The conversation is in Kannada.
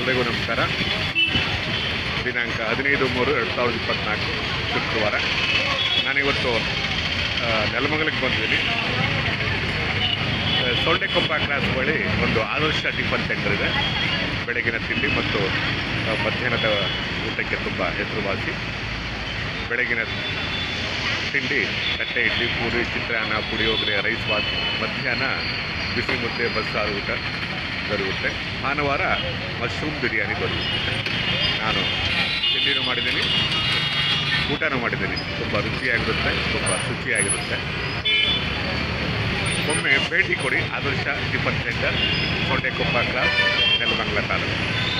ಎಲ್ರಿಗೂ ನಮಸ್ಕಾರ ದಿನಾಂಕ ಹದಿನೈದು ಮೂರು ಎರಡು ಸಾವಿರದ ಇಪ್ಪತ್ತ್ನಾಲ್ಕು ಶುಕ್ರವಾರ ನಾನಿವತ್ತು ಆ, ನೆಲಮಂಗಲಕ್ಕೆ ಬಂದಿದ್ದೀನಿ ಆ, ಸೊಂಡೆಕೊಪ್ಪ ಕ್ರಾಸ್ ಬಳಿ ಒಂದು ಆದರ್ಶ ಟಿಫನ್ ಸೆಂಟರ್ ಇದೆ ಬೆಳಗಿನ ತಿಂಡಿ ಮತ್ತು ಆ, ಮಧ್ಯಾಹ್ನದ ಊಟಕ್ಕೆ ತುಂಬ ಹೆಸರುವಾಸಿ ಬೆಳಗಿನ ತಿಂಡಿ ತಟ್ಟೆ ಇಡ್ಲಿ ಪೂರಿ ಚಿತ್ರಾನ್ನ ಪುಳಿಯೋಗರೆ ರೈಸ್ ಬಾತ್ ಮಧ್ಯಾಹ್ನ ಬಿಸಿ ಮುದ್ದೆ ಬಸ್ಸಾರು ಊಟ ದೊರೆಯುತ್ತೆ ಭಾನುವಾರ ಮಶ್ರೂಮ್ ಬಿರಿಯಾನಿ ದೊರೆಯುತ್ತೆ ನಾನು ತಿಂಡಿನೂ ಮಾಡಿದ್ದೀನಿ ಊಟನೂ ಮಾಡಿದ್ದೀನಿ ತುಂಬ ರುಚಿಯಾಗಿರುತ್ತೆ ತುಂಬ ಶುಚಿಯಾಗಿರುತ್ತೆ ಒಮ್ಮೆ ಭೇಟಿ ಕೊಡಿ Adarsha tiffin centre Sondekoppa cross Nelamangala taluk